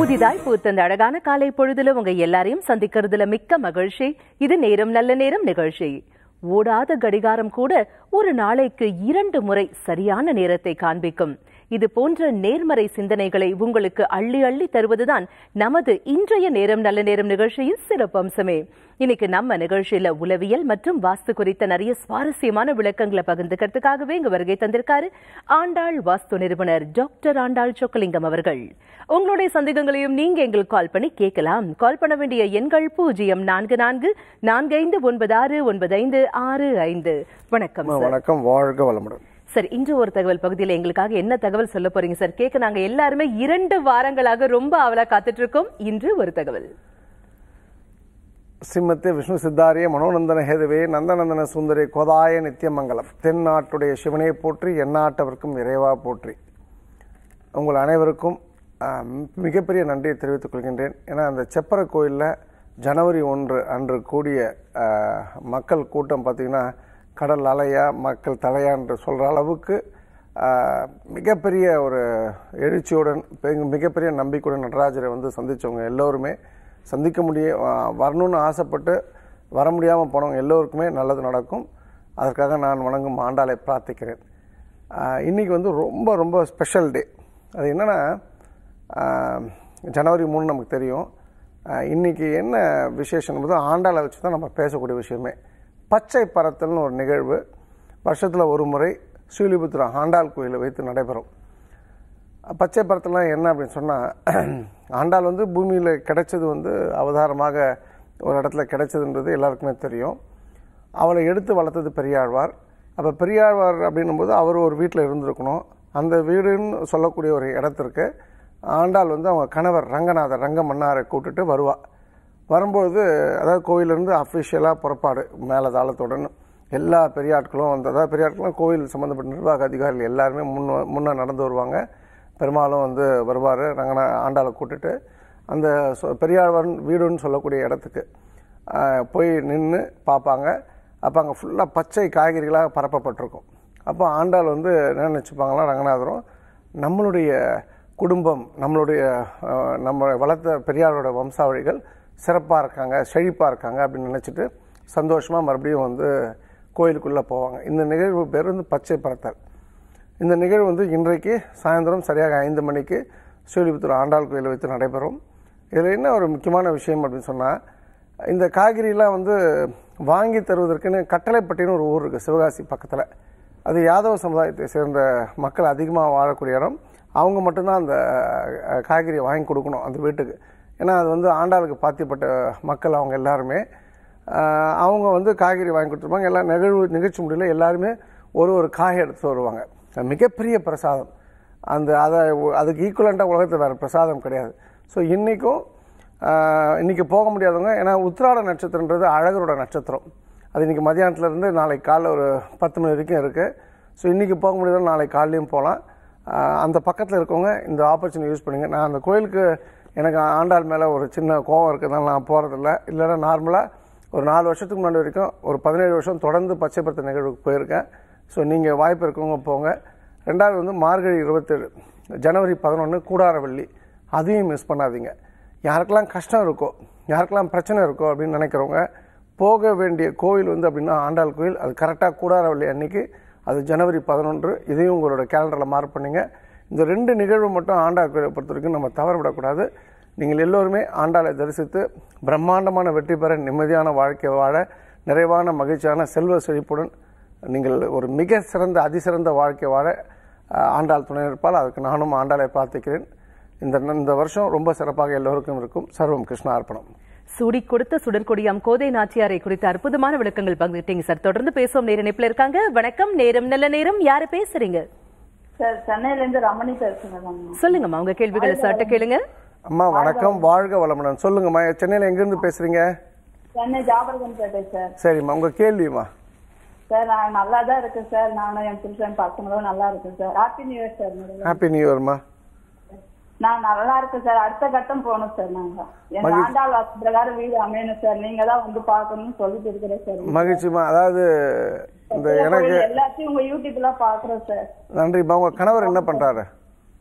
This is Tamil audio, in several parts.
புதிதாய் பூத்த இந்த அழகான காலை பொழுதுல உங்க எல்லாரையும் சந்திக்கிறதுல மிக்க மகிழ்ச்சி இது நேரம் நல்ல நேரம் நிகழ்ச்சி ஓடாத கடிகாரம் கூட ஒரு நாளைக்கு இரண்டு முறை சரியான நேரத்தை காண்பிக்கும் இது போன்ற நேர்மறை சிந்தனைகளை உங்களுக்கு அள்ளி அள்ளி தருவதுதான் நமது இன்றைய நேரம் நல்ல நேரம் நிகழ்ச்சியின் சிறப்பம்சமே இன்னைக்கு நம்ம நிகழ்ச்சியில உளவியல் மற்றும் வாஸ்து குறித்த நிறைய சுவாரஸ்யமான விளக்கங்களை பகிர்ந்துக்கிறதுக்காகவே இங்க வருகை தந்திருக்காரு ஆண்டாள் வாஸ்து நிறுவனர் டாக்டர் ஆண்டாள் சொக்கலிங்கம் அவர்கள் உங்களுடைய சந்தேகங்களையும் நீங்க எங்களுக்கு கால் பண்ணி கேட்கலாம் கால் பண்ண வேண்டிய எண்கள் பூஜ்ஜியம் நான்கு நான்கு நான்கு ஐந்து ஒன்பது ஆறு ஒன்பது ஐந்து ஆறு ஐந்து வணக்கம் சார் வணக்கம் வாழ்க வளமுடன் சார் இன்று ஒரு தகவல் பகுதியில் எங்களுக்காக என்ன தகவல் சொல்ல போறீங்க சார் கேட்க நாங்க எல்லாருமே இரண்டு வாரங்களாக ரொம்ப அவலா காத்துட்டு இருக்கோம் இன்று ஒரு தகவல் சிம்மத்தே விஷ்ணு சித்தாரிய மனோநந்தன ஹேதுவே நந்தநந்தன சுந்தரி கோதாய நித்தியமங்கலம் தென்னாட்டுடைய சிவனை போற்றி எந்நாட்டவர்க்கும் இறைவா போற்றி உங்கள் அனைவருக்கும் ஆஹ், மிகப்பெரிய நன்றியை தெரிவித்துக் கொள்கின்றேன் ஏன்னா அந்த செப்பர கோயிலில் ஜனவரி ஒன்று அன்று கூடிய ஆஹ், மக்கள் கூட்டம் பார்த்திங்கன்னா கடல் அலையா மக்கள் தலையா என்று சொல்கிற அளவுக்கு ஆஹ், மிகப்பெரிய ஒரு எழுச்சியுடன் பெ- மிகப்பெரிய நம்பிக்கையுடன் நடராஜரை வந்து சந்தித்தவங்க எல்லோருமே சந்திக்க முடிய ஆஹ், வரணும்னு ஆசைப்பட்டு வர முடியாமல் போனவங்க எல்லோருக்குமே நல்லது நடக்கும் அதற்காக நான் வணங்கும் ஆண்டாளை பிரார்த்திக்கிறேன் ஆஹ், இன்னைக்கு வந்து ரொம்ப ரொம்ப ஸ்பெஷல் டே அது என்னென்னா ஜனவரி மூணு நமக்கு தெரியும் ஆஹ், இன்னைக்கு என்ன விசேஷம் என்பது ஆண்டாளை வச்சு தான் நம்ம பேசக்கூடிய விஷயமே பச்சை பறத்தல்னு ஒரு நிகழ்வு வருஷத்தில் ஒரு முறை ஸ்ரீலிபுத்திரம் ஆண்டாள் கோயிலை வைத்து நடைபெறும் பச்சை பரத்தெல்லாம் என்ன அப்படின்னு சொன்னால் ஆண்டாள் வந்து பூமியில் கிடைச்சது வந்து அவதாரமாக ஒரு இடத்துல கிடைச்சதுன்றது எல்லாருக்குமே தெரியும் அவளை எடுத்து வளர்த்தது பெரியாழ்வார் அப்போ பெரியாழ்வார் அப்படின்னும் போது அவர் ஒரு வீட்டில் இருந்திருக்கணும் அந்த வீடுன்னு சொல்லக்கூடிய ஒரு இடத்திற்கு ஆண்டாள் வந்து அவங்க கணவர் ரங்கநாதர் ரங்க மன்னாரை கூப்பிட்டுட்டு வருவா வரும்போது அதாவது கோயிலிருந்து அஃபிஷியலாக புறப்பாடு மேலதாளத்துடன் எல்லா பெரிய ஆட்களும் வந்து அதாவது பெரிய ஆட்களும் கோயில் சம்மந்தப்பட்ட நிர்வாக அதிகாரிகள் எல்லாருமே முன்ன முன்னே நடந்து வருவாங்க பெரும்பாலும் வந்து வருவார் ரங்கநா ஆண்டாளை கூட்டிட்டு அந்த சொ- பெரியாழ்வார் வீடுன்னு சொல்லக்கூடிய இடத்துக்கு ஆஹ், போய் நின்று பார்ப்பாங்க அப்போ அங்கே ஃபுல்லாக பச்சை காய்கறிகளாக பரப்பப்பட்டிருக்கும் அப்போ ஆண்டாள் வந்து என்ன நினச்சிப்பாங்களாம் ரங்கநாதரும் நம்மளுடைய குடும்பம் நம்மளுடைய ஆஹ், நம்ம வளர்த்த பெரியாரோட வம்சாவழிகள் சிறப்பாக இருக்காங்க செழிப்பாக இருக்காங்க அப்படின்னு நினச்சிட்டு சந்தோஷமாக மறுபடியும் வந்து கோயிலுக்குள்ளே போவாங்க இந்த நிகழ்வு பேர் வந்து பச்சை பரத்தல் இந்த நிகழ்வு வந்து இன்றைக்கு சாயந்தரம் சரியாக ஐந்து மணிக்கு ஸ்ரீலிபுத்தூர் ஆண்டாள் கோயிலை வைத்து நடைபெறும் இதில் என்ன ஒரு முக்கியமான விஷயம் அப்படின்னு சொன்னால் இந்த காய்கறிலாம் வந்து வாங்கி தருவதற்குன்னு கட்டளைப்பட்டின்னு ஒரு ஊர் இருக்குது சிவகாசி பக்கத்தில் அது யாதவ சமுதாயத்தை சேர்ந்த மக்கள் அதிகமாக வாழக்கூடிய இடம் அவங்க மட்டும்தான் அந்த அஹ், காய்கறியை வாங்கி கொடுக்கணும் அந்த வீட்டுக்கு ஏன்னா அது வந்து ஆண்டாளுக்கு பாத்தியப்பட்ட மக்கள் அவங்க எல்லாருமே ஆஹ் அவங்க வந்து காய்கறி வாங்கி கொடுத்துருப்பாங்க எல்லா நிகழ்வு நிகழ்ச்சி முடியல எல்லாருமே ஒரு ஒரு காய் எடுத்து வருவாங்க அது மிகப்பெரிய பிரசாதம் அந்த அதை அதுக்கு ஈக்குவலண்ட்டாக உலகத்தில் வேறு பிரசாதம் கிடையாது ஸோ இன்றைக்கும் இன்றைக்கி போக முடியாதவங்க ஏன்னா உத்திராட நட்சத்திரன்றது அழகரோட நட்சத்திரம் அது இன்றைக்கி மதியானத்துலேருந்து நாளைக்கு காலைல ஒரு பத்து மணி வரைக்கும் இருக்குது ஸோ இன்றைக்கி போக முடியாதவங்க நாளைக்கு காலையிலையும் போகலாம் ஆஹ் அந்த பக்கத்தில் இருக்கவங்க இந்த ஆப்பர்ச்சுனிட்டி யூஸ் பண்ணுங்க நான் அந்த கோயிலுக்கு எனக்கு ஆண்டாள் மேலே ஒரு சின்ன கோவம் இருக்கிறதுனால நான் போகிறதில்ல இல்லைன்னா நார்மலாக ஒரு நாலு வருஷத்துக்கு முன்னாடி வரைக்கும் ஒரு பதினேழு வருஷம் தொடர்ந்து பச்சை பருத்த நிகழ்வுக்கு போயிருக்கேன் ஸோ நீங்கள் வாய்ப்பு இருக்கவங்க போங்க ரெண்டாவது வந்து மார்கழி இருபத்தேழு ஜனவரி பதினொன்று கூடாரவள்ளி அதையும் மிஸ் பண்ணாதீங்க யாருக்கெல்லாம் கஷ்டம் இருக்கோ யாருக்கெல்லாம் பிரச்சனை இருக்கோ அப்படின்னு நினைக்கிறவங்க போக வேண்டிய கோவில் வந்து அப்படின்னா ஆண்டாள் கோயில் அது கரெக்டாக கூடாரவள்ளி அன்னைக்கு அது ஜனவரி பதினொன்று இதையும் உங்களோட கேலண்டரில் மார்க் பண்ணுங்க இந்த ரெண்டு நிகழ்வு மட்டும் ஆண்டாள் கோயிலை பொறுத்த வரைக்கும் நம்ம தவறவிடக்கூடாது நீங்கள் எல்லோருமே ஆண்டாளை தரிசித்து பிரம்மாண்டமான வெற்றி பெற நிம்மதியான வாழ்க்கை வாழ நிறைவான மகிழ்ச்சியான செல்வ செழிப்புடன் நீங்கள் ஒரு மிக சிறந்த அதிசிறந்த வாழ்க்கை வாழ அஹ், ஆண்டாள் துணை இருப்பால் அதுக்கு நானும் ஆண்டாளை பிரார்த்திக்கிறேன் இந்த இந்த வருஷம் ரொம்ப சிறப்பாக எல்லோருக்கும் இருக்கும் சர்வம் கிருஷ்ண அர்ப்பணம் சூடி கொடுத்த சுடற்கொடியாம் கோதை நாச்சியாரை குறித்த அற்புதமான விளக்கங்கள் பகிர்ந்துட்டீங்க சார் தொடர்ந்து பேசுவோம் நேர இணைப்புல இருக்காங்க வணக்கம் நேரம் நல்ல நேரம் யாரு பேசுறீங்க சார் சென்னையில இருந்து ரமணி பேசுறேன் சொல்லுங்கம்மா உங்க கேள்விகளை சட்ட கேளுங்க அம்மா வணக்கம் வாழ்க வளமுடன் சொல்லுங்கம்மா சென்னையில் எங்கேருந்து பேசுறீங்க சென்னை ஜாபர்கன் பேட்டை சார் சரிம்மா உங்கள் கேள்விம்மா சார் நான் நல்லா தான் இருக்கேன் சார் நானும் என் புருஷன் பசங்களும் நல்லா இருக்கேன் sir happy new year sir முதல்ல. ஹாப்பி நியூ இயர்மா நான் நல்லா இருக்கேன் சார் அடுத்த கட்டம் போகணும் சார் நாங்க என் மகிழ்ச்சி. ஆண்டாள் வாசல் பிரகாரம் வீடு அமையணும் சார் நீங்க தான் வந்து பார்க்கணும்னு சொல்லிட்டு இருக்கிறேன் சார் மகிழ்ச்சிமா அதாவது இந்த எனக்கு எல்லாத்தையும் உங்க யூடியூப்ல பாக்குறோம் சார் நன்றிம்மா உங்கள் கணவர் என்ன பண்ணுறாரு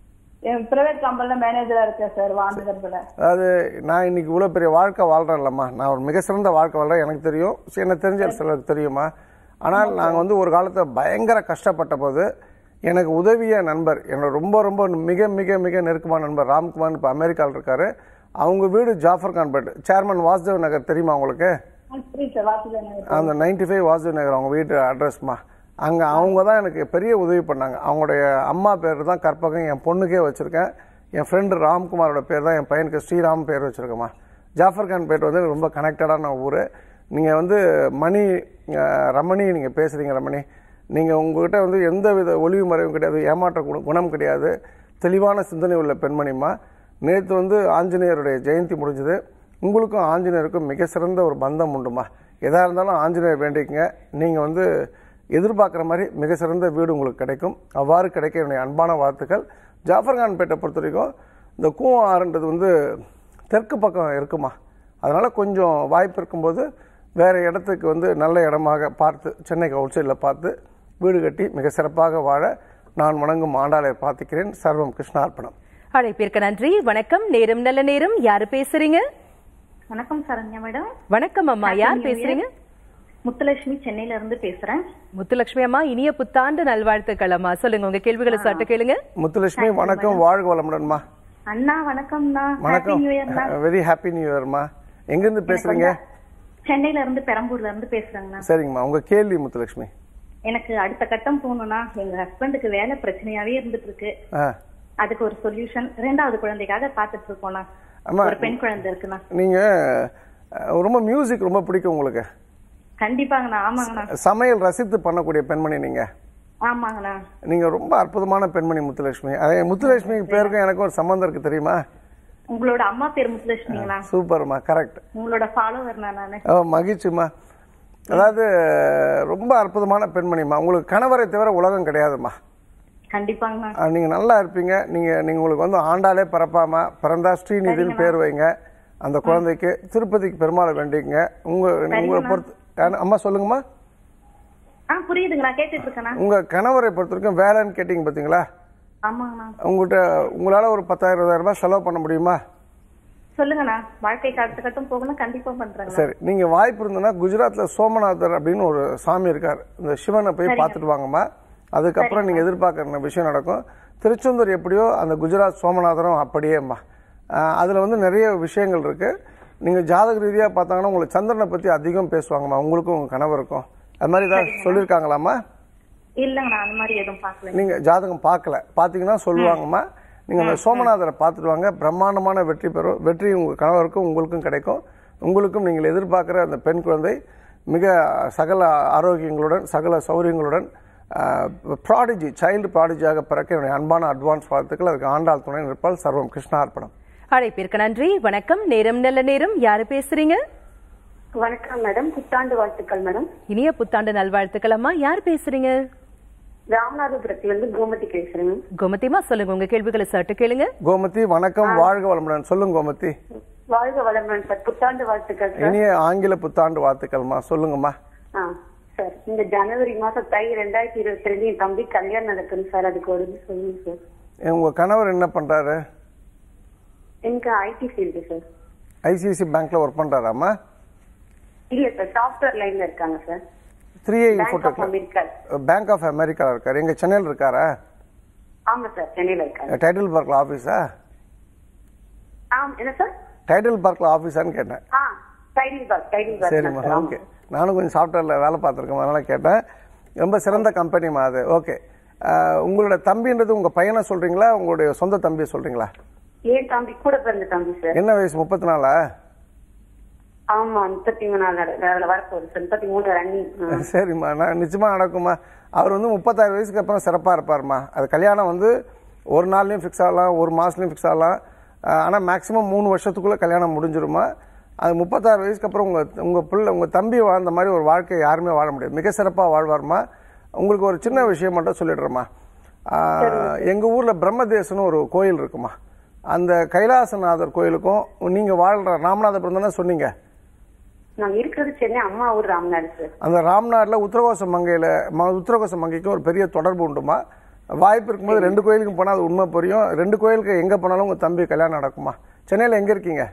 என் பிரைவேட் கம்பெனில மேனேஜரா இருக்கேன் சார் வாண்டுகர்ல அதாவது நான் இன்னைக்கு இவ்வளோ பெரிய வாழ்க்கை வாழ்கிறேன்லம்மா நான் ஒரு மிக சிறந்த வாழ்க்கை வாழ்றேன் எனக்கு தெரியும் சரி, எனக்கு தெரிஞ்ச சிலருக்கு தெரியுமா ஆனால் நாங்கள் வந்து ஒரு காலத்தில் பயங்கர கஷ்டப்பட்ட போது எனக்கு உதவிய நண்பர் என்னோட ரொம்ப ரொம்ப மிக மிக மிக நெருக்கமான நண்பர் ராம்குமார் இப்போ அமெரிக்காவில் இருக்காரு அவங்க வீடு ஜாஃபர் கான்பேட் சேர்மன் வாசுதேவ் நகர் தெரியுமா உங்களுக்கு புரியுது சார் வாசுதேவ் நகர் அந்த நைன்டி ஃபைவ் வாசுதேவ் நகர் அவங்க வீட்டு அட்ரஸ்மா அங்கே அவங்க தான் எனக்கு பெரிய உதவி பண்ணாங்க அவங்களுடைய அம்மா பேர் தான் கற்பகம் என் பொண்ணுக்கே வச்சுருக்கேன் என் ஃப்ரெண்டு ராம்குமாரோட பேர் தான் என் பையனுக்கு ஸ்ரீராம் பேர் வச்சுருக்கேம்மா ஜாஃபர் கான் பேட் வந்து ரொம்ப கனெக்டடான ஊர் நீங்கள் வந்து மணி அஹ், ரமணி நீங்கள் பேசுகிறீங்க ரமணி நீங்கள் உங்ககிட்ட வந்து எந்த வித ஒளிவு மறைவும் கிடையாது ஏமாற்ற குண- குணம் கிடையாது தெளிவான சிந்தனை உள்ள பெண்மணிமா நேற்று வந்து ஆஞ்சநேயருடைய ஜெயந்தி முடிஞ்சது உங்களுக்கும் ஆஞ்சநேயருக்கும் மிக சிறந்த ஒரு பந்தம் உண்டுமா எதாக இருந்தாலும் ஆஞ்சநேயர் வேண்டிக்கங்க நீங்கள் வந்து எதிர்பார்க்குற மாதிரி மிக சிறந்த வீடு உங்களுக்கு கிடைக்கும் அவ்வாறு கிடைக்க என்னுடைய அன்பான வாழ்த்துக்கள் ஜாஃபர்கான் பேட்டை பொறுத்த வரைக்கும் இந்த கூவம் ஆறுன்றது வந்து தெற்கு பக்கம் இருக்குமா அதனால் கொஞ்சம் வாய்ப்பு இருக்கும்போது வேறு இடத்துக்கு வந்து நல்ல இடமாக பார்த்து சென்னைக்கு அவுட் சைடில் பார்த்து வீடு கட்டி மிக சிறப்பாக வாழ நான் வணங்கும் ஆண்டாளை பார்த்துக்கிறேன் சர்வம் கிருஷ்ணார்ப்பணம் அழைப்பிற்கு நன்றி வணக்கம் நேரம் நல்ல நேரம் யாரு பேசுறீங்க வணக்கம் சரண்யா மேடம் வணக்கம் அம்மா யார் பேசுறீங்க முத்துலட்சுமி சென்னையில இருந்து பேசுறேன் முத்துலட்சுமி அம்மா இனிய புத்தாண்டு நல்வாழ்த்துக்கள் அம்மா சொல்லுங்க உங்க கேள்விகளை சட்டு கேளுங்க முத்துலட்சுமி வணக்கம் வாழ்க வளமுடன்மா அண்ணா வணக்கம்ண்ணா ஹாப்பி வணக்கம் நியூ இயர்ண்ணா வெரி ஹாப்பி நியூ இயர்மா எங்கேருந்து பேசுறீங்க சென்னையில இருந்து பெரம்பூர்ல இருந்து பேசுறேங்கண்ணா சரிங்கம்மா உங்க கேள்வி முத்துலட்சுமி எனக்கு அடுத்த கட்டம் போகணும்னா எங்க ஹஸ்பண்டுக்கு வேலை பிரச்சனையாவே இருந்துட்டு இருக்கு ஆ அதுக்கு ஒரு சொல்யூஷன் ரெண்டாவது குழந்தைக்காக காத்துட்டு இருக்கோம்ண்ணா அம்மா ஒரு பெண் குழந்தை இருக்குண்ணா நீங்க அஹ், ரொம்ப மியூசிக் ரொம்ப பிடிக்கும் உங்களுக்கு கண்டிப்பாங்கண்ணா ஆமாங்கண்ணா சமையல் ரசித்து பண்ணக்கூடிய பெண்மணி நீங்க ஆமாங்கண்ணா நீங்க ரொம்ப அற்புதமான பெண்மணி முத்துலட்சுமி அதே முத்துலட்சுமி பேருக்கும் எனக்கும் ஒரு சம்பந்தம் இருக்கு தெரியுமா உங்களோட அம்மா பேர் முத்துலட்சுமிங்கண்ணா சூப்பர்மா கரெக்ட் உங்களோட ஃபாலோவர்ண்ணா நானு ஓ மகிழ்ச்சிம்மா அதாவது ரொம்ப அற்புதமான பெண்மணிம்மா உங்களுக்கு கணவரை தவிர உலகம் கிடையாதும்மா கண்டிப்பாங்கண்ணா அஹ், நீங்க நல்லா இருப்பீங்க நீங்க நீங்க உங்களுக்கு வந்து ஆண்டாலே பிறப்பாமா பிறந்தா ஸ்ரீநிதின்னு பேர் வைங்க அந்த குழந்தைக்கு திருப்பதிக்கு பெருமாளை வேண்டிக்கங்க உங்க உங்களை பொறுத்து அஹ், அம்மா சொல்லுங்கம்மா ஆ புரியுதுங்கண்ணா கேட்டுட்டு இருக்கேண்ணா உங்க கணவரை பொறுத்த வரைக்கும் வேலைன்னு கேட்டீங்க பாத்தீங்களா ஆமாங்கண்ணா உங்கள்கிட்ட உங்களால ஒரு பத்தாயிரம் இருபதாயிரம் ரூபாய் செலவு பண்ண முடியுமா சொல்லுங்கண்ணா வாழ்க்கைக்கு அடுத்த கட்டம் போகணும் கண்டிப்பா பண்றேங்கண்ணா சரி நீங்க வாய்ப்பு இருந்ததுன்னா குஜராத்ல சோமநாதர் அப்படின்னு ஒரு சாமி இருக்கார் இந்த சிவனை போய் பார்த்துட்டு வாங்கம்மா அதுக்கப்புறம் நீங்க எதிர்பார்க்குற விஷயம் நடக்கும் திருச்செந்தூர் எப்படியோ அந்த குஜராத் சோமநாதரும் அப்படியேம்மா ஆஹ் அதுல வந்து நிறைய விஷயங்கள் இருக்கு நீங்க ஜாதக ரீதியா பார்த்தாங்கன்னா உங்களுக்கு சந்திரனை பத்தி அதிகம் பேசுவாங்கம்மா உங்களுக்கும் உங்க கணவருக்கும் அது மாதிரி ஏதாவது சொல்லியிருக்காங்களாம்மா இல்லங்கண்ணா அந்த மாதிரி எதுவும் பார்க்கல நீங்க ஜாதகம் பார்க்கல பாத்தீங்கன்னா சொல்லுவாங்கம்மா நீங்க அந்த சோமநாதரை பார்த்துட்டு வாங்க பிரம்மாண்டமான வெற்றி பெறும் வெற்றி உங்க கணவருக்கும் உங்களுக்கும் கிடைக்கும் உங்களுக்கும் நீங்கள் எதிர்பார்க்கிற அந்த பெண் குழந்தை மிக சகல ஆரோக்கியங்களுடன் சகல சௌரியங்களுடன் ப்ராடிஜி சைல்டு ப்ராடிஜியாக பிறக்க என்னுடைய அன்பான அட்வான்ஸ் வாழ்த்துக்கள் அதுக்கு ஆண்டாள் துணை நிற்பால் சர்வம் கிருஷ்ணார்ப்பணம் அழைப்பிற்கு நன்றி வணக்கம் நேரம் நல்ல நேரம் யாரு பேசுறீங்க வணக்கம் மேடம் புத்தாண்டு வாழ்த்துக்கள் மேடம் இனிய புத்தாண்டு நல்வாழ்த்துக்கள் அம்மா யார் பேசுறீங்க ராமநாதபுரத்துல இருந்து கோமதி பேசுறேன் கோமதிமா சொல்லுங்க உங்க கேள்விகளை சட்டு கேளுங்க கோமதி வணக்கம் வாழ்க வளமுடன் சொல்லுங்க கோமதி வாழ்க வளமுடன் சார் புத்தாண்டு வாழ்த்துக்கள் சார் இனிய ஆங்கில புத்தாண்டு வாழ்த்துக்கள்மா சொல்லுங்கம்மா ஆ சார் இந்த ஜனவரி மாசம் தை ரெண்டாயிரத்தி இருபத்தி ரெண்டு என் தம்பி கல்யாணம் நடக்குது சார் அதுக்கு ஒரு இது சொல்லுங்க சார் உங்க கணவர் என்ன பண்றாரு எனக்கு ஐடி ஃபீல்டு சார் ஐசிஐசி பேங்க்ல ஒர்க் பண்றாராமா இல்ல சார் சாஃப்ட்வேர் லைன்ல இருக்காங்க sir three I bank photo of America bank of America இருக்காரு எங்க சென்னையில் இருக்காரா ஆமா சார் சென்னையில இருக்காங்க டைட்டில் பார்க்ல ஆபீஸா ஆ என்ன சார் டைட்டில் பார்க்ல ஆபீஸான்னு கேட்டேன் ஆ டைடில் பாக் டைடில் சரிம்மா பாக் ஓகே நானும் கொஞ்சம் சாஃப்ட்வேர்ல வேலை பார்த்துருக்கேன் அதனால கேட்டேன் ரொம்ப சிறந்த கம்பெனிமா அது ஓகே உங்களோட தம்பின்றது உங்க பையனை சொல்றீங்களா உங்களுடைய சொந்த தம்பியை சொல்றீங்களா ஏன் தம்பி கூட பிறந்த தம்பி சார் என்ன வயசு முப்பத்தி நாலா ஆமா முப்பத்தி மூணாவது வரப்போகுது சார் முப்பத்தி மூணு ரன்னிங் சரிம்மா நான் நிச்சயமா நடக்குமா அவர் வந்து முப்பத்தாறு வயசுக்கு அப்புறம் சிறப்பாக இருப்பாருமா அது கல்யாணம் வந்து ஒரு நாள்லையும் ஃபிக்ஸ் ஆகலாம் ஒரு மாதத்துலையும் ஃபிக்ஸ் ஆகலாம் ஆனால் மேக்ஸிமம் மூணு வருஷத்துக்குள்ளே கல்யாணம் முடிஞ்சிருமா அது முப்பத்தாறு வயசுக்கு அப்புறம் உங்கள் உங்கள் பிள்ளை உங்கள் தம்பி வாழ்ந்த மாதிரி ஒரு வாழ்க்கை யாருமே வாழ முடியாது மிக சிறப்பாக வாழ்வார்மா உங்களுக்கு ஒரு சின்ன விஷயம் மட்டும் சொல்லிடுறேம்மா எங்கள் ஊரில் பிரம்மதேசன்னு ஒரு கோயில் இருக்குமா அந்த கைலாசநாதர் கோயிலுக்கும் நீங்கள் வாழ்கிற ராமநாதபுரம் தானே சொன்னீங்க நாங்க இருக்கிறது சென்னை அம்மா ஊர் ராமநாடு சார் அந்த ராம்நாட்டில் உத்தரகோச மங்கையில் ம உத்தரகோச மங்கைக்கு ஒரு பெரிய தொடர்பு உண்டுமா வாய்ப்பு இருக்கும்போது ரெண்டு கோயிலுக்கும் போனால் அது உண்மை புரியும் ரெண்டு கோயிலுக்கு எங்கே போனாலும் உங்கள் தம்பி கல்யாணம் நடக்குமா சென்னையில் எங்கே இருக்கீங்க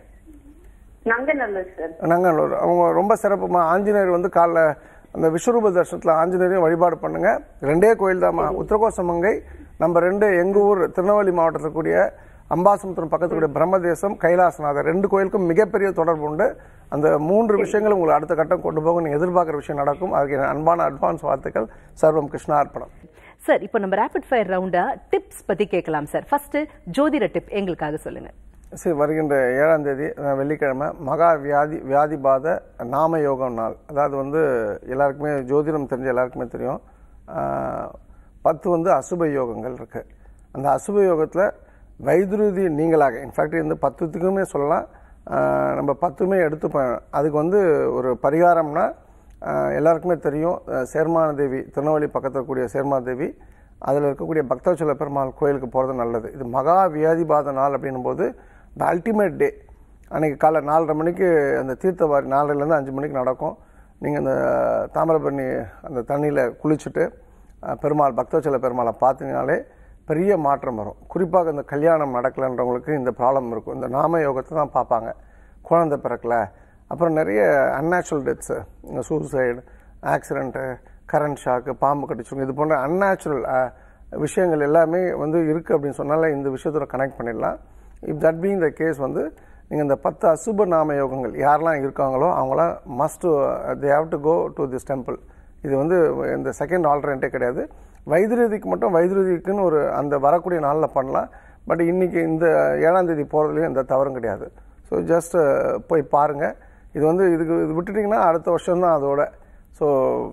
நங்கநல்லூர் சார் நங்கநல்லூர் அவங்க ரொம்ப சிறப்புமா ஆஞ்சநேயர் வந்து காலைல அந்த விஸ்வரூப தர்ஷனத்தில் ஆஞ்சநேயரையும் வழிபாடு பண்ணுங்க ரெண்டே கோயில் தான்மா உத்தரகோசமங்கை நம்ம ரெண்டு எங்கள் ஊர் திருநெல்வேலி மாவட்டத்தில் கூடிய அம்பாசமுத்திரம் பக்கத்துல கூடிய பிரம்மதேசம் கைலாசநாதர் ரெண்டு கோயிலுக்கும் மிகப்பெரிய தொடர்பு உண்டு அந்த மூன்று விஷயங்களும் உங்களை அடுத்த கட்டம் கொண்டு போக நீங்கள் எதிர்பார்க்குற விஷயம் நடக்கும் அதுக்கு என் அன்பான அட்வான்ஸ் வாழ்த்துக்கள் சர்வம் கிருஷ்ணார்ப்பணம் சார் இப்போ நம்ம ரேபிட் ஃபயர் ரவுண்டா டிப்ஸ் பத்தி கேட்கலாம் சார் ஃபர்ஸ்ட் ஜோதிட டிப் எங்களுக்காக சொல்லுங்க சரி வருகின்ற ஏழாம் தேதி அஹ், வெள்ளிக்கிழமை மகா வியாதி வியாதிபாத நாம யோகம் நாள் அதாவது வந்து எல்லாருக்குமே ஜோதிடம் தெரிஞ்ச எல்லாருக்குமே தெரியும் அஹ், பத்து வந்து அசுப யோகங்கள் இருக்கு அந்த அசுப யோகத்தில் வைத்ருதி நீங்களாக இன்ஃபேக்ட் இந்த பத்துத்துக்குமே சொல்லலாம் அஹ், நம்ம பத்துமே எடுத்துப்போம் அதுக்கு வந்து ஒரு பரிகாரம்னா அஹ், எல்லாருக்குமே தெரியும் அஹ், சேர்மான தேவி திருநெல்வேலி பக்கத்தில் கூடிய சேர்மான தேவி அதில் இருக்கக்கூடிய பக்தவச்சல பெருமாள் கோயிலுக்கு போகிறது நல்லது இது மகா வியாதிபாத நாள் அப்படின்னும் போது த அல்டிமேட் டே அன்னைக்கு காலை நாலரை மணிக்கு அந்த தீர்த்தவாரி நாலரைலேருந்து அஞ்சு மணிக்கு நடக்கும் நீங்கள் அந்த தாமிரபரணி அந்த தண்ணியில் குளிச்சுட்டு அஹ், பெருமாள் பக்தவச்சல பெருமாளை பார்த்தீங்கனாலே பெரிய மாற்றம் வரும் குறிப்பாக இந்த கல்யாணம் நடக்கலைன்றவங்களுக்கு இந்த ப்ராப்ளம் இருக்கும் இந்த நாம யோகத்தை தான் பார்ப்பாங்க குழந்தை பிறக்கல அப்புறம் நிறைய unnatural deaths suicide accident current shock பாம்பு கடிச்சிருக்கும் இது போன்ற அன்நேச்சுரல் விஷயங்கள் எல்லாமே வந்து இருக்குது அப்படின்னு சொன்னால இந்த விஷயத்தோட கனெக்ட் பண்ணிடலாம் இப் தட் பீங் த கேஸ் வந்து நீங்கள் இந்த பத்து அசுப நாம யோகங்கள் யாரெல்லாம் இருக்காங்களோ அவங்களாம் must they have to go to this temple இது வந்து இந்த செகண்ட் ஆல்டர்னேட்டே கிடையாது வைத்திருதிக்கு மட்டும் வைத்திருதிக்குன்னு ஒரு அந்த வரக்கூடிய நாளில் பண்ணலாம் பட் இன்னைக்கு இந்த ஏழாம் தேதி போகிறதுலையும் எந்த தவறும் கிடையாது ஸோ ஜஸ்ட் போய் பாருங்கள் இது வந்து இதுக்கு இது விட்டுட்டிங்கன்னா அடுத்த வருஷம் தான் அதோட ஸோ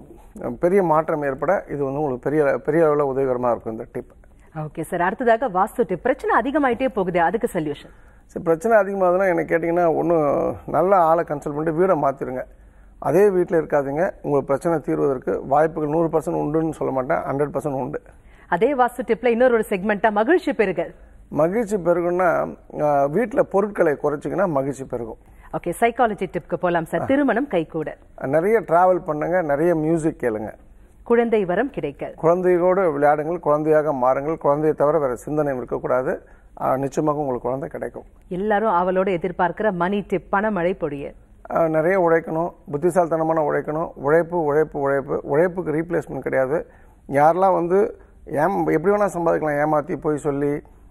பெரிய மாற்றம் ஏற்பட இது வந்து உங்களுக்கு பெரிய பெரிய அளவில் உதவிகரமாக இருக்கும் இந்த டிப் ஓகே சார் அடுத்ததாக வாஸ்து டிப் பிரச்சனை அதிகமாயிட்டே போகுது அதுக்கு சொல்யூஷன் சரி பிரச்சனை அதிகமாகுதுன்னா என்ன கேட்டிங்கன்னா ஒன்றும் நல்ல ஆளை கன்சல்ட் பண்ணிட்டு வீடை மாற்றிடுங்க அதே வீட்டில் இருக்காதீங்க உங்களுக்கு பிரச்சனை தீர்வதற்கு வாய்ப்புகள் நூறு பர்சன்ட் உண்டுன்னு சொல்ல மாட்டேன் ஹண்ட்ரட் பர்சன்ட் உண்டு அதே வாஸ்து டிப்ல இன்னொரு ஒரு செக்மெண்டா மகிழ்ச்சி பெறுக மகிழ்ச்சி பெருகுன்னா வீட்டில் பொருட்களை குறைச்சிங்கன்னா மகிழ்ச்சி பெருகும் ஓகே சைக்காலஜி டிப்க்கு போலாம் சார் திருமணம் கைகூட நிறைய டிராவல் பண்ணுங்க நிறைய மியூசிக் கேளுங்க குழந்தை வரம் கிடைக்க குழந்தையோடு விளையாடுங்கள் குழந்தையாக மாறுங்கள் குழந்தையை தவிர வேற சிந்தனை இருக்கக்கூடாது ஆஹ் நிச்சயமாக உங்களுக்கு குழந்தை கிடைக்கும் எல்லாரும் அவளோட எதிர்பார்க்கிற மணி டிப் பணமழை பொழிய ஆஹ் நிறைய உழைக்கணும் புத்திசாலித்தனமான உழைக்கணும் உழைப்பு உழைப்பு உழைப்பு உழைப்புக்கு ரீப்ளேஸ்மெண்ட் கிடையாது யாரெல்லாம் வந்து ஏம் எப்படி வேணால் சம்பாதிக்கலாம் ஏமாற்றி போய் சொல்லி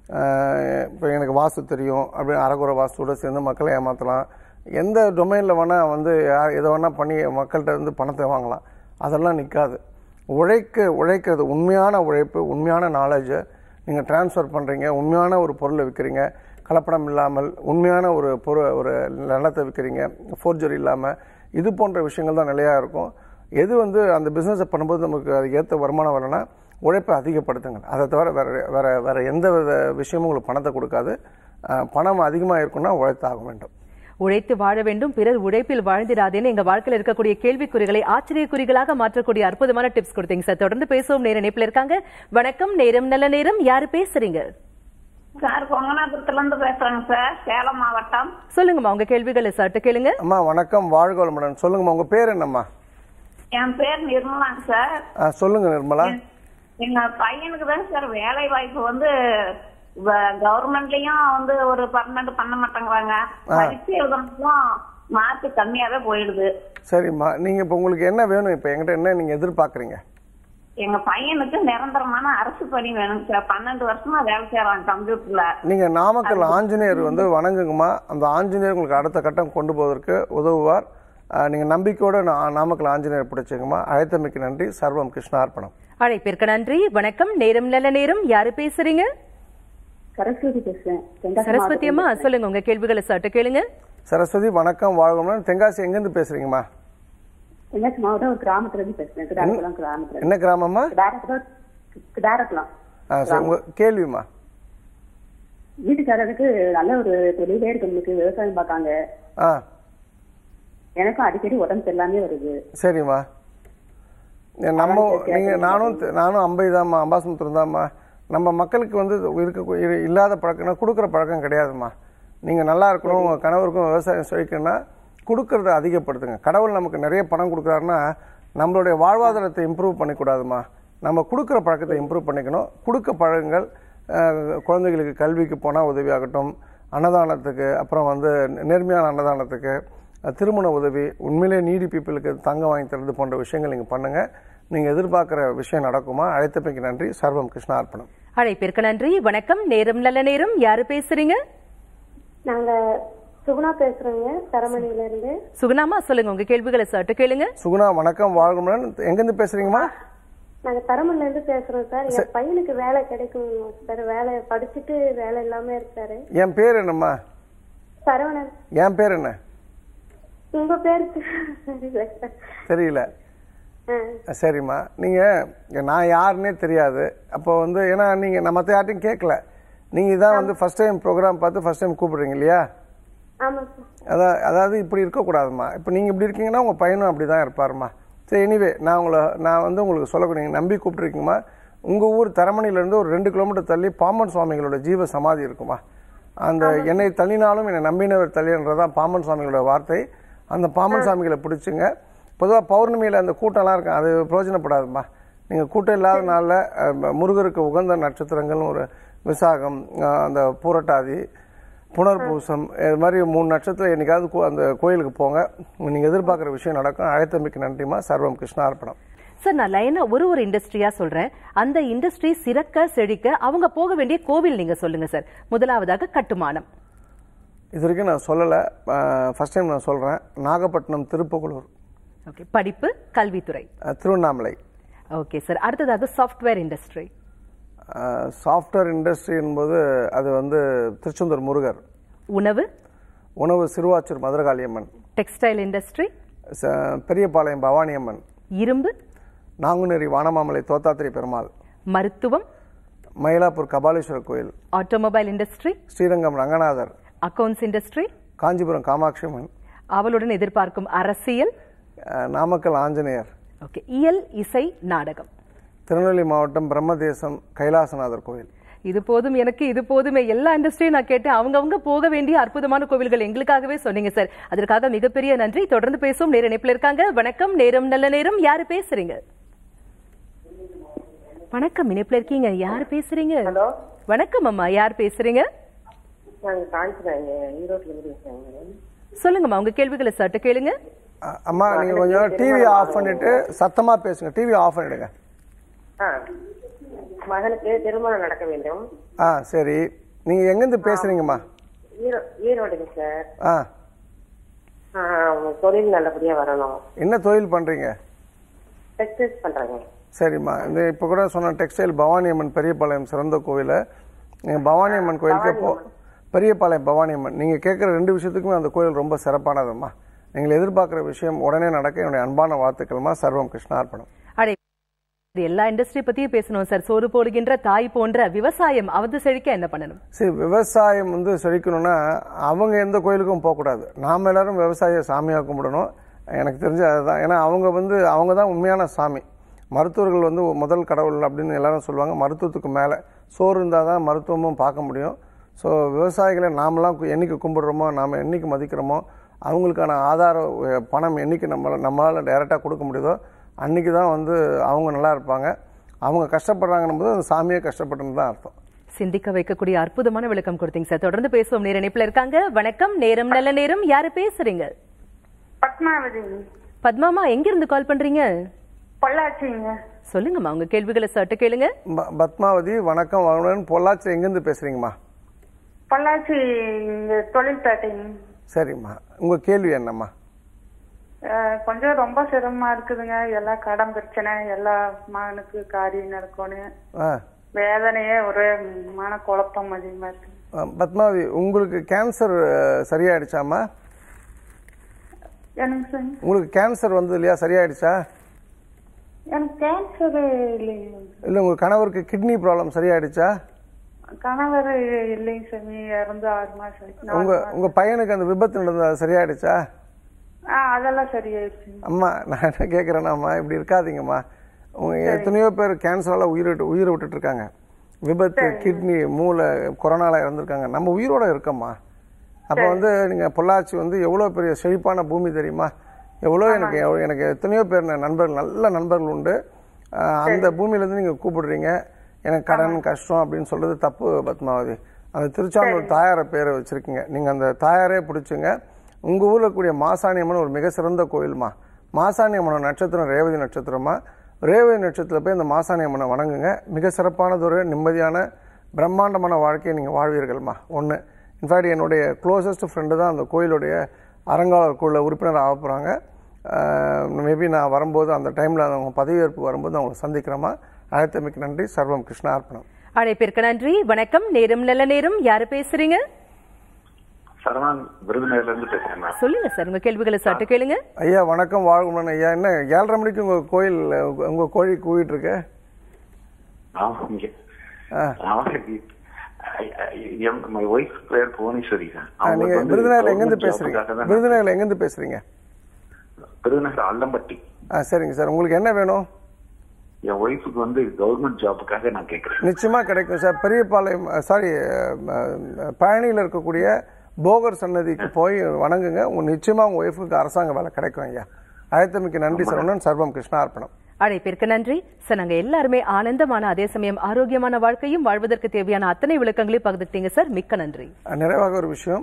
இப்போ எனக்கு வாஸ்து தெரியும் அப்படி அறகுறை வாஸ்துவோட சேர்ந்து மக்களை ஏமாற்றலாம் எந்த டொமைனில் வேணால் வந்து யார் எதை வேணால் பண்ணி மக்கள்கிட்ட இருந்து பணத்தை வாங்கலாம் அதெல்லாம் நிற்காது உழைக்க உழைக்கிறது உண்மையான உழைப்பு உண்மையான நாலேஜை நீங்கள் ட்ரான்ஸ்ஃபர் பண்ணுறீங்க உண்மையான ஒரு பொருளை விற்கிறீங்க கலப்படம் இல்லாமல் உண்மையான ஒரு பொரு ஒரு நிலத்தை விற்கிறீங்க ஃபோர்ஜரி இல்லாமல் இது போன்ற விஷயங்கள் தான் நிலையாக இருக்கும் எது வந்து அந்த பிஸ்னஸை பண்ணும்போது நமக்கு அதுக்கு ஏற்ற வருமானம் வரலன்னா உழைப்பை அதிகப்படுத்துங்க அதை தவிர வேற வேற வேற எந்த வித விஷயமும் உங்களுக்கு பணத்தை கொடுக்காது அஹ், பணம் அதிகமாக இருக்குன்னா உழைத்தாக வேண்டும் உழைத்து வாழ வேண்டும் பிறர் உழைப்பில் வாழ்ந்திடாதேன்னு எங்க வாழ்க்கையில இருக்கக்கூடிய கேள்விக்குறிகளை ஆச்சரியக்குறிகளாக மாற்றக்கூடிய அற்புதமான டிப்ஸ் கொடுத்தீங்க சார் தொடர்ந்து பேசுவோம் நேர இணைப்புல இருக்காங்க வணக்கம் நேரம் நல்ல நேரம் யாரு பேசுறீங்க சார் கொங்கனாபுரத்துல இருந்து பேசுறேங்க சார் சேலம் மாவட்டம் சொல்லுங்கம்மா உங்க கேள்விகளை சார்ட்ட கேளுங்க அம்மா வணக்கம் வாழ்க வளமுடன் சொல்லுங்கம்மா உங்கள் பேர் என்னம்மா என் பேர் நிர்மலாங்க சார் ஆ, சொல்லுங்க நிர்மலா எங்க பையனுக்கு தான் சார் வேலை வாய்ப்பு வந்து கவர்மெண்ட்லயும் வந்து ஒரு பர்மனண்ட் பண்ண மாட்டேங்கிறாங்க பரீட்சை எழுதணும் மார்க் கம்மியாவே போயிடுது சரிம்மா நீங்கள் இப்போ உங்களுக்கு என்ன வேணும் இப்போ என்கிட்ட என்ன நீங்கள் எதிர்பார்க்குறீங்க எங்க பையனுக்கு நிரந்தரமான அரசு பணி வேணுங்க சார் பன்னெண்டு வருஷமா வேலை செய்யறாங்க கம்ப்யூட்டர்ல நீங்கள் நாமக்கல் ஆஞ்சநேயர் வந்து வணங்குங்கம்மா அந்த ஆஞ்சநேயர் உங்களுக்கு அடுத்த கட்டம் கொண்டு போவதற்கு உதவுவார் அஹ், நீங்க நம்பிக்கையோட நா- நாமக்கல் ஆஞ்சநேயர் பிடிச்சிங்கம்மா அழைத்தமைக்கு நன்றி சர்வம் கிருஷ்ணார்ப்பணம் அழைப்பிற்கு நன்றி வணக்கம் நேரம் நல்ல நேரம் யாரு பேசுறீங்க சரஸ்வதி பேசுறேன் தென்காசி சரஸ்வதி அம்மா சொல்லுங்க உங்க கேள்விகளை சார்ட்ட கேளுங்க சரஸ்வதி வணக்கம் வாழ்கணும் தென்காசி எங்கேருந்து பேசுறீங்கம்மா தென்காசி மாவட்டம் ஒரு கிராமத்துல இருந்து பேசுறேன் கிடாரக்குளம் கிராமத்துல என்ன கிராமம்மா கிடாரக்குளம் கிடாரக்குளம் ஆ, சரி, உங்க கேள்விம்மா வீட்டுக்காரருக்கு நல்ல ஒரு தொழிலே இருக்கு உங்களுக்கு விவசாயம் பார்க்காங்க ஆ எனக்கும் அடிக்கடி உடம்பு சரியில்லாமே வருது சரிம்மா நம்ம நீங்க நானும் தெ- நானும் அம்பை தாம்மா அம்பாசமுத்திரம் தாம்மா நம்ம மக்களுக்கு வந்து இருக்க இரு- இல்லாத பழக்கம்னா கொடுக்குற பழக்கம் கிடையாதும்மா நீங்க நல்லா இருக்கணும் உங்க கணவருக்கும் விவசாயம் செழிக்கணும்னா கொடுக்கறத அதிகப்படுத்துங்க கடவுள் நமக்கு நிறைய பணம் கொடுக்குறாருன்னா நம்மளுடைய வாழ்வாதாரத்தை இம்ப்ரூவ் பண்ணிக்கூடாதுமா நம்ம கொடுக்குற பழக்கத்தை இம்ப்ரூவ் பண்ணிக்கணும் கொடுக்க பழக்கங்கள் அஹ், குழந்தைகளுக்கு கல்விக்கு போனால் உதவியாகட்டும் அன்னதானத்துக்கு அப்புறம் வந்து நேர்மையான அன்னதானத்துக்கு அஹ், திருமண உதவி உண்மையிலே நீடி பீப்புளுக்கு தங்கம் வாங்கி தருது போன்ற விஷயங்கள் நீங்கள் பண்ணுங்கள் நீங்கள் எதிர்பார்க்குற விஷயம் நடக்குமா அழைத்தமைக்கு நன்றி சர்வம் கிருஷ்ணார்ப்பணம் அழைப்பிற்கு நன்றி வணக்கம் நேரம் நல்ல நேரம் யாரு பேசுறீங்க நாங்க சுகுணா பேசுறோங்க தரமணியில இருந்து சுகுணாமா சொல்லுங்க உங்க கேள்விகளை சட்டு கேளுங்க சுகுணா வணக்கம் வாழ்குமுடன் எங்கேருந்து பேசுகிறீங்கம்மா நாங்க தரமணில இருந்து பேசுறோம் சார் என் பையனுக்கு வேலை கிடைக்கும் சார் வேலை படிச்சுட்டு வேலை இல்லாம இருக்காரு என் பேர் என்னம்மா சரவணன் என் பேர் என்ன உங்க பேரு தெரியல சார் தெரியல ஆ, சரிம்மா நீங்கள் நான் யாருன்னே தெரியாது அப்போ வந்து ஏன்னா நீங்கள் நான் மற்ற யார்ட்டையும் கேட்கல நீங்கள் இதான் வந்து ஃபர்ஸ்ட் டைம் ப்ரோக்ராம் பார்த்து ஃபர்ஸ்ட் டைம் கூப்பிடுறீங்க இல்லையா ஆமா சார் அதான் அதாவது இப்படி இருக்கக்கூடாதும்மா இப்போ நீங்கள் இப்படி இருக்கீங்கன்னா உங்கள் பையனும் அப்படி தான் இருப்பாருமா சரி எனிவே நான் உங்களை நான் வந்து உங்களுக்கு சொல்லக்கூடிய நீங்கள் நம்பி கூப்பிட்ருக்கீங்கம்மா உங்கள் ஊர் தரமணிலேருந்து ஒரு ரெண்டு கிலோமீட்டர் தள்ளி பாம்பன் சுவாமிகளோட ஜீவ சமாதி இருக்குமா அந்த என்னை தள்ளினாலும் என்னை நம்பினவர் தள்ளின்றதான் பாம்பன் சுவாமிகளோட வார்த்தை அந்த பாம்பன் சுவாமிகளை பிடிச்சுங்க பொதுவாக பௌர்ணமியில் அந்த கூட்டம்லாம் இருக்கும் அது பிரயோஜனப்படாதும்மா நீங்கள் கூட்டம் இல்லாத நாளில் அஹ், முருகருக்கு உகந்த நட்சத்திரங்கள்னு ஒரு விசாகம் அஹ், அந்த பூரட்டாதி புனர்பூசம் இது மாதிரி மூணு நட்சத்திரம் என்னைக்காவது கோ- அந்த கோயிலுக்கு போங்க நீங்கள் எதிர்பார்க்குற விஷயம் நடக்கும் அழைத்தமைக்கு நன்றிமா சர்வம் கிருஷ்ணார்ப்பணம் சார் நான் லைனா ஒரு ஒரு இண்டஸ்ட்ரியா சொல்றேன் அந்த இண்டஸ்ட்ரி சிறக்க செழிக்க அவங்க போக வேண்டிய கோவில் நீங்க சொல்லுங்க சார் முதலாவதாக கட்டுமானம் இது வரைக்கும் நான் சொல்லலை ஃபர்ஸ்ட் டைம் நான் சொல்கிறேன் நாகப்பட்டினம் திருப்புகலூர் ஓகே படிப்பு கல்வித்துறை அஹ், திருவண்ணாமலை ஓகே சார் அடுத்ததாக சாஃப்ட்வேர் இண்டஸ்ட்ரி சாஃப்ட்வேர் இண்டஸ்ட்ரி என்பது அது வந்து திருச்செந்தூர் முருகர் உணவு உணவு சிறுவாச்சூர் மதுரகாளியம்மன் டெக்ஸ்டைல் இண்டஸ்ட்ரி ச- பெரியபாளையம் பவானியம்மன் இரும்பு நாங்குநேரி வானமாமலை தோத்தாத்திரி பெருமாள் மருத்துவம் மயிலாப்பூர் கபாலீஸ்வரர் கோயில் automobile industry Srirangam Ranganathar accounts industry Kanchipuram Kamakshi Amman அவளுடன் எதிர்பார்க்கும் அரசியல் அஹ், நாமக்கல் ஆஞ்சநேயர் ஓகே இயல் இசை நாடகம் திருநெல்வேலி மாவட்டம் பிரம்மதேசம் கைலாசநாதர் கோயில் இது போதும் எனக்கு இது போதுமே எல்லா இண்டஸ்ட்ரியும் நான் கேட்டேன் அவங்கவங்க போக வேண்டிய அற்புதமான கோவில்கள் எங்களுக்காகவே சொன்னீங்க சார் அதற்காக மிகப்பெரிய நன்றி தொடர்ந்து பேசும் நேர இணைப்புல இருக்காங்க வணக்கம் நேரம் நல்ல நேரம் யாரு பேசுறீங்க வணக்கம் இணைப்புல இருக்கீங்க யாரு பேசுறீங்க ஹலோ வணக்கம் அம்மா யார் பேசுறீங்க நாங்க காஞ்சிபுரம் ஈரோட்ல இருந்து பேசுறேங்க சொல்லுங்கம்மா உங்க கேள்விகளை சட்டு கேளுங்க அ- அம்மா நீங்க கொஞ்சம் டிவி ஆஃப் பண்ணிட்டு சத்தமா பேசுங்க டிவி ஆஃப் பண்ணிடுங்க ஆ மகனுக்கு திருமணம் நடக்க வேண்டும் ஆ சரி நீங்க எங்கேருந்து பேசுறீங்கம்மா ஈரோ ஈரோடுங்க சார் ஆ ஆ, தொழில் நல்லபடியா வரணும் என்ன தொழில் பண்றீங்க டெக்ஸ்டைல்ஸ் பண்றாங்க சரிம்மா இந்த இப்போ கூட சொன்ன டெக்ஸ்டைல் பவானி அம்மன் பெரியபாளையம் சிறந்த கோவில் நீங்கள் பவானி அம்மன் கோயிலுக்கு போ பெரியபாளையம் பவானி அம்மன் நீங்கள் கேட்குற ரெண்டு விஷயத்துக்குமே அந்த கோயில் ரொம்ப சிறப்பானதும்மா நீங்கள் எதிர்பார்க்குற விஷயம் உடனே நடக்க என்னுடைய அன்பான வாழ்த்துக்கள்மா சர்வம் கிருஷ்ணார்ப்பணம் அடே இது எல்லா இண்டஸ்ட்ரி பத்தியும் பேசணும் சார் சோறு போடுகின்ற தாய் போன்ற விவசாயம் அவது செழிக்க என்ன பண்ணணும் சரி விவசாயம் வந்து செழிக்கணும்னா அவங்க எந்த கோயிலுக்கும் போகக்கூடாது நாம் எல்லாரும் விவசாய சாமியாக கும்பிடணும் எனக்கு தெரிஞ்ச அதுதான் ஏன்னா அவங்க வந்து அவங்க தான் உண்மையான சாமி மருத்துவர்கள் வந்து முதல் கடவுள் அப்படின்னு எல்லாரும் சொல்லுவாங்க மருத்துவத்துக்கு மேலே சோறு இருந்தால் தான் மருத்துவமும் பார்க்க முடியும் ஸோ விவசாயிகளை நாமெல்லாம் கு- என்னைக்கு கும்பிடுறோமோ நாம் என்னைக்கு மதிக்கிறோமோ அவங்களுக்கான ஆதார அஹ், பணம் என்னைக்கு நம்மளால் நம்மளால் டைரெக்டாக கொடுக்க முடியுதோ அன்னைக்கு தான் வந்து அவங்க நல்லா இருப்பாங்க அவங்க கஷ்டப்படுறாங்கன்னும் போது அந்த சாமியே கஷ்டப்பட்டுன்னு தான் அர்த்தம் சிந்திக்க வைக்கக்கூடிய அற்புதமான விளக்கம் கொடுத்தீங்க சார் தொடர்ந்து பேசுவோம் நேர இணைப்புல இருக்காங்க வணக்கம் நேரம் நல்ல நேரம் யாரு பேசுறீங்க பத்மாவதி பத்மாமா எங்க இருந்து கால் பண்றீங்க பொள்ளாச்சிங்க சொல்லுங்கம்மா உங்க கேள்விகளை சட்டு கேளுங்க ப- பத்மாவதி வணக்கம் வணக்கம் பொள்ளாச்சி எங்கேருந்து பேசுறீங்கம்மா பொள்ளாச்சி இங்க தொழில்பேட்டைங்க சரிம்மா உங்க கேள்வி என்னம்மா அஹ், கொஞ்சம் ரொம்ப சிரமமா இருக்குதுங்க எல்லா கடன் பிரச்சனை எல்லா மகனுக்கு காரியம் நடக்கணும் ஆ வேதனையே ஒரே மன குழப்பம் அதிகமா இருக்கு ஆ, பத்மாவதி உங்களுக்கு கேன்சர் அஹ், சரியாயிடுச்சாம்மா எனக்கு சார் உங்களுக்கு கேன்சர் வந்தது இல்லையா சரியாயிடுச்சா எனக்கு கேன்சர் இல்லைங்க இல்லை உங்க கணவருக்கு கிட்னி ப்ராப்ளம் சரியாயிடுச்சா கணவர் இல்லைங்க சாமி இறந்து ஆறு மாசம் ஆச்சு. நாலு உங்க மாசம். உங்க பையனுக்கு அந்த விபத்து நடந்தது அது சரியாயிடுச்சா ஆ அதெல்லாம் சரியாயிடுச்சுங்க அம்மா நான் என்ன கேட்குறேன்னாம்மா இப்படி இருக்காதீங்கம்மா உங்க எத்தனையோ பேர் கேன்சரால உயிர் விட்டு உயிரை விட்டுட்டு இருக்காங்க விபத்து கிட்னி மூளை கொரோனால இறந்துருக்காங்க நம்ம உயிரோட இருக்கோம்மா அப்போ வந்து நீங்க பொள்ளாச்சி வந்து எவ்வளோ பெரிய செழிப்பான பூமி தெரியுமா எவ்வளோ எனக்கு எவ்வளோ- எனக்கு எத்தனையோ பேர் ந- நண்பர்கள் நல்ல நண்பர்கள் உண்டு அஹ், அந்த பூமியிலேருந்து நீங்கள் கூப்பிடுறீங்க எனக்கு கடன் கஷ்டம் அப்படின்னு சொல்றது தப்பு பத்மாவதி அந்த திருச்சானூர் தாயார பேரை வச்சிருக்கீங்க நீங்கள் அந்த தாயாரே பிடிச்சுங்க உங்கள் ஊரில் கூடிய மாசாணி அம்மன் ஒரு மிக சிறந்த கோயில்மா மாசாணி அம்மனோட நட்சத்திரம் ரேவதி நட்சத்திரமா ரேவதி நட்சத்திரத்தில் போய் இந்த மாசாணி அம்மனை வணங்குங்க மிக சிறப்பானதொரு நிம்மதியான பிரம்மாண்டமான வாழ்க்கையை நீங்கள் வாழ்வீர்கள்மா ஒன்று இன்ஃபேக்ட் என்னுடைய க்ளோசஸ்ட் ஃப்ரெண்டு தான் அந்த கோயிலுடைய அறங்காவலர் குழுல உறுப்பினர் ஆக போகிறாங்க மேபி நான் வரும்போது அந்த டைமில் அவங்க பதவியேற்பு வரும்போது அவங்களை சந்திக்கிறோமா அழைத்தமைக்கு நன்றி சர்வம் கிருஷ்ணா அர்ப்பணம் அழைப்பிற்கு நன்றி வணக்கம் நேரம் நல்ல நேரம் யாரு பேசுறீங்க சரவணன் விருதுநகர்ல இருந்து பேசுறேன் மேம் சொல்லுங்க சார் உங்க கேள்விகளை சட்டு கேளுங்க ஐயா வணக்கம் வாழ்வுடன் ஐயா என்ன ஏழரை மணிக்கு உங்கள் கோயில் உங்கள் கோழி கூவிட்டு இருக்கு ஆமா இங்க ஆ. மை ஒய்ஃப் பேர் புவனேஸ்வரி தான் ஆ, அவங்க நீங்க வந்து விருதுநகர்ல எங்கேருந்து government பேசுறீங்க job-க்காக தான் விருதுநகர்ல எங்கேருந்து பேசுறீங்க விருதுநகர் அல்லம்பட்டி ஆ சரிங்க சார் உங்களுக்கு என்ன வேணும் என் ஒய்ஃபுக்கு வந்து கவர்மெண்ட் ஜாபுக்காக நான் கேட்கறேன் நிச்சயமா கிடைக்கும் சார் பெரியபாளையம் சாரி பழனியில் இருக்கக்கூடிய போகர் சன்னதிக்கு போய் வணங்குங்க உங்க நிச்சயமா உங்க ஒய்ஃபுக்கு அரசாங்க வேலை கிடைக்கும் ஐயா அழைத்தமைக்கு நன்றி சரவணன் சர்வம் கிருஷ்ணா அர்ப்பணம் அழைப்பிற்கு நன்றி சார் நாங்க எல்லாருமே ஆனந்தமான அதே சமயம் ஆரோக்கியமான வாழ்க்கையும் வாழ்வதற்கு தேவையான அத்தனை விளக்கங்களையும் பகிர்ந்துட்டீங்க சார் மிக்க நன்றி நிறைவாக ஒரு விஷயம்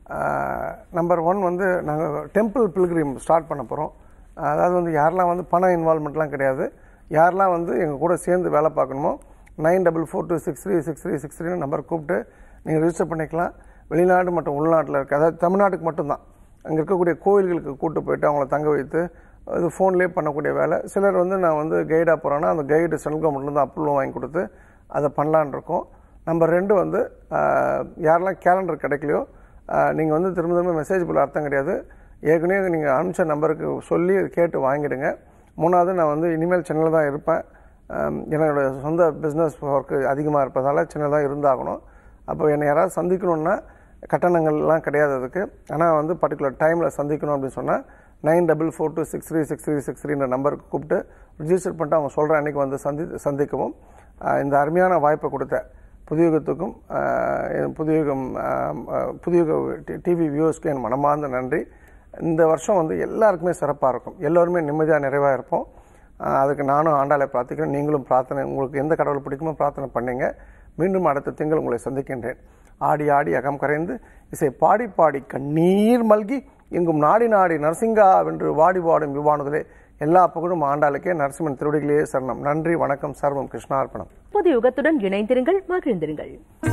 நம்பர் ஒன் வந்து நாங்கள் டெம்பிள் பில்கிரிம் ஸ்டார்ட் பண்ண போகிறோம் அதாவது வந்து யாரெல்லாம் வந்து பண இன்வால்மெண்ட்லாம் கிடையாது யாரெல்லாம் வந்து எங்கள் கூட சேர்ந்து வேலை பார்க்கணுமோ nine double four two six three six three six three number கூப்பிட்டு நீங்கள் ரிஜிஸ்டர் பண்ணிக்கலாம் வெளிநாடு மற்றும் உள்நாட்டில் இருக்க அதாவது தமிழ்நாட்டுக்கு மட்டும்தான் அங்கே இருக்கக்கூடிய கோயில்களுக்கு கூட்டு போயிட்டு அவங்கள தங்க வைத்து அது ஃபோன்லேயே பண்ணக்கூடிய வேலை சிலர் வந்து நான் வந்து கைடாக போகிறேன்னா அந்த கைடு சென்ட்ரல் கவர்மெண்ட்லேருந்து அப்ரூவல் வாங்கி கொடுத்து அதை பண்ணலான்னு இருக்கோம் நம்பர் ரெண்டு வந்து ஆஹ், யாரெல்லாம் கேலண்டர் கிடைக்கலையோ நீங்கள் வந்து திரும்ப திரும்ப மெசேஜ் போல அர்த்தம் கிடையாது ஏற்கனவே நீங்கள் அனுப்பிச்ச நம்பருக்கு சொல்லி அது கேட்டு வாங்கிடுங்க மூணாவது நான் வந்து இனிமேல் சென்னையில் தான் இருப்பேன் ஆம், என்னோட சொந்த பிஸ்னஸ் ஒர்க்கு அதிகமாக இருப்பதால் சென்னையில் தான் இருந்தாகணும் அப்போ என்னை யாராவது சந்திக்கணுன்னா கட்டணங்கள்லாம் கிடையாது அதுக்கு ஆனால் வந்து பர்டிகுலர் டைமில் சந்திக்கணும் அப்படின்னு சொன்னால் nine double four two six three six three six த்ரீன்ற நம்பருக்கு கூப்பிட்டு ரிஜிஸ்டர் பண்ணிட்டு அவங்க சொல்கிற அன்றைக்கி வந்து சந்தி சந்திக்கவும் ஆஹ், இந்த அருமையான வாய்ப்பை கொடுத்த புதியுகத்துக்கும் ஆஹ், புதியுகம் ஆஹ், ஆஹ், புதியுக டிவி வியூவர்ஸ்க்கு என் மனமார்ந்த நன்றி இந்த வருஷம் வந்து எல்லாருக்குமே சிறப்பாக இருக்கும் எல்லோருமே நிம்மதியாக நிறைவாக இருப்போம் ஆஹ், அதுக்கு நானும் ஆண்டாளை பிரார்த்திக்கிறேன் நீங்களும் பிரார்த்தனை உங்களுக்கு எந்த கடவுள் பிடிக்குமோ பிரார்த்தனை பண்ணீங்க மீண்டும் அடுத்த திங்கள் உங்களை சந்திக்கின்றேன் ஆடி ஆடி அகம் கரைந்து இசை பாடி பாடி கண்ணீர் மல்கி எங்கும் நாடி நாடி நரசிங்கா வென்று வாடி வாடும் விவானுதலே எல்லா புகழும் ஆண்டாளுக்கே நரசிம்மன் திருவடிகளே சரணம் நன்றி வணக்கம் சர்வம் கிருஷ்ணார்ப்பணம் புது யுகத்துடன் இணைந்திருங்கள் மகிழ்ந்திருங்கள்